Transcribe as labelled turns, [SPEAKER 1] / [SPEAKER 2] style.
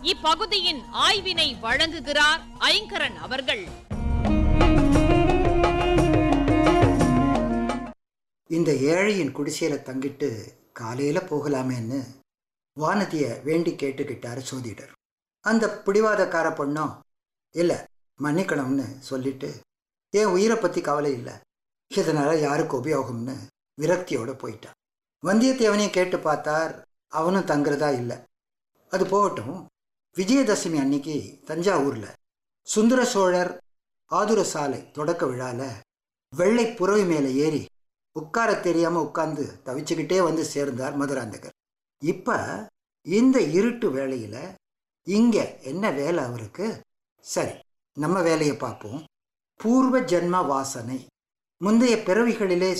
[SPEAKER 1] இப்பகுதியின் ஆய்வினை வழங்குகிறார் ஐங்கரன் அவர்கள்
[SPEAKER 2] இந்த ஏழையின் குடிசையில தங்கிட்டு காலையில போகலாமேன்னு வானதிய வேண்டி கேட்டுக்கிட்டாரு சோதிடர் அந்த பிடிவாதக்கார பொண்ணும் இல்லை மன்னிக்கணும்னு சொல்லிட்டு என் உயிரை பற்றி கவலை இல்லை இதனால யாருக்கு உபயோகம்னு விரக்தியோட போயிட்டான் வந்தியத்தேவனையும் கேட்டு பார்த்தார் அவனும் தங்குறதா இல்லை அது போகட்டும் விஜயதசமி அன்னைக்கு தஞ்சாவூரில் சுந்தர சோழர் ஆதுர சாலை தொடக்க விழால வெள்ளை புறவி மேலே ஏறி உட்கார தெரியாம உட்கார்ந்து தவிச்சுக்கிட்டே வந்து சேர்ந்தார் மதுராந்தகர் இப்ப இந்த இருட்டு வேளையில இங்க என்ன வேலை அவருக்கு சரி நம்ம வேலையை பார்ப்போம் பூர்வ ஜென்ம வாசனை முந்தைய பிறவிகளிலே